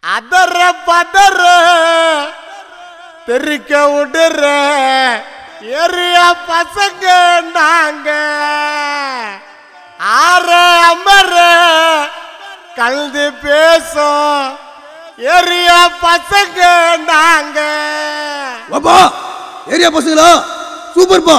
அதற பதற தெறிக்க விடுற ஏரியா பசங்க நாங்க ஆற அமர கலந்து பேசும் ஏரியா பசங்க நாங்க வாப்பா ஏரியா பசங்களா சூப்பர்ப்பா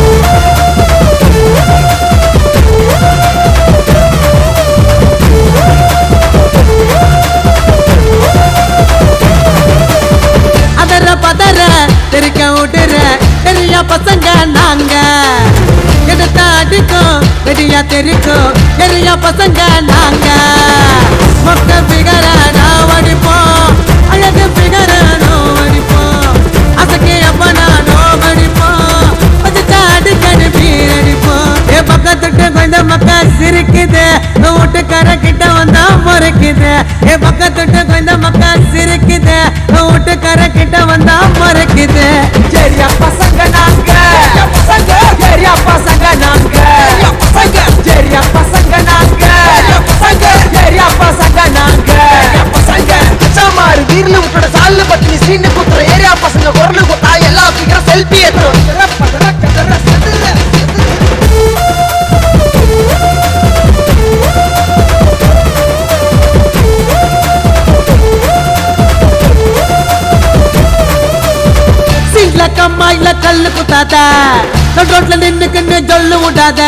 அதர பதற தெரிக்க விடுற பெரிய பசங்க நாங்க எடுத்த அடிக்கும் வெடியா தெரிக்கும் பெரிய பசங்க நாங்க மொக்க பிகர நான் அடிப்போம் அழகு பிகர நோ அடிப்போம் அசக்கே அப்பனா நோ அடிப்போம் பச்சை அடிக்கடி பீர் அடிப்போம் ஏ பக்கத்துட்டு கொஞ்சம் மக்கா சிரிக்குது வீட்டுக்கார கிட்ட வந்தா முறைக்குது ஏ பக்கத்துட்டு கொஞ்சம் மக்கா சிரிக்குது வீட்டுக்கார கிட்ட வந்தா முறைக்குது சரியா பசங்க நாங்க பசங்க சரியா பசங்க நாங்க பசங்க சரியா பசங்க நாங்க பசங்க சரியா பசங்க நாங்க பசங்க சாமாரு வீர்ல விட்டுட சால்ல பத்தி சீனு குத்துற ஏரியா பசங்க குரலு குத்தா எல்லா சீக்கிரம் செல்ஃபி ஏத்துறோம் சீட்ல கம்மாயில கல்லு குத்தாத நடு ரோட்ல நின்னுக்குன்னு ஜொல்லு விடாத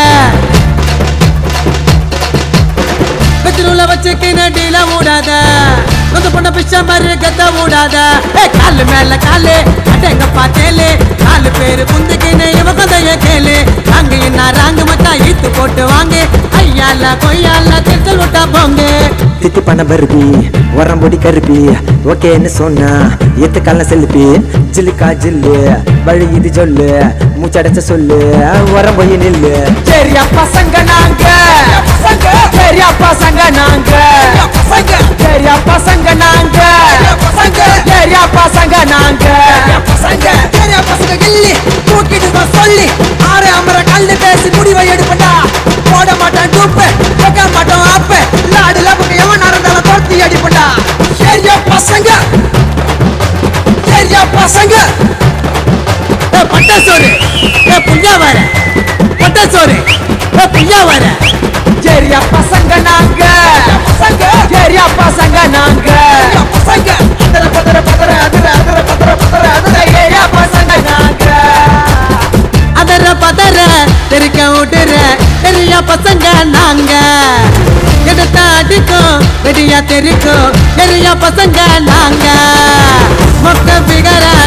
பெட்ரோல வச்சுக்கின்னு டீல மூடாத நொந்து பொண்ண பிச்சை மாதிரி கத்த மூடாத ஏ காலு மேல காலு அடங்கப்பா தேலு நாலு பேரு குந்துக்கின்னு இவ கதைய கேளு அங்க என்ன ராங்கு மத்தா ஈத்து போட்டு வாங்க ஐயால கொய்யால திருத்தல் விட்டா போங்க தித்தி பண்ண பருப்பி உரம்பொடி கருப்பி ஓகேன்னு சொன்னா எத்துக்கால செல்லுப்பி ஜில்லுக்கா ஜில்லு வழி இது சொல்லு மூச்சடைச்ச சொல்லு உரம் போய் நில்லு சரியா பசங்க நாங்க பசங்க சரியா பசங்க நாங்க பசங்க சரியா பசங்க நாங்க பசங்க சரியா பசங்க நாங்க பசங்க ஏரியா பசங்க கில்லி தூக்கிட்டு வா சொல்லி ஆறு அமர கல்லு பேசி முடிவை எடுப்பட்டா போட மாட்டான் டூப்பு வைக்க மாட்டோம் ஆப்பு லாடுல பக்கம் எவன் நடந்தாலும் தோர்த்தி அடிப்பட்டா ஏரியா பசங்க ஏரியா பசங்க ஏ பட்ட சோறு ஏ புய்யா வர பட்ட சோறு ஏ புய்யா வர சரியா பசங்க நாங்க பசங்க சரியா பசங்க நாங்க பசங்க அதர பதற பதற அதர அதர பதற பதற அதர ஏரியா பசங்க நாங்க அதர பதற தெரிக்க விடுற பெரிய பசங்க நாங்க எடுத்த அடிக்கும் வெடியா தெரிக்கும் பெரிய பசங்க நாங்க மொக்க பிகர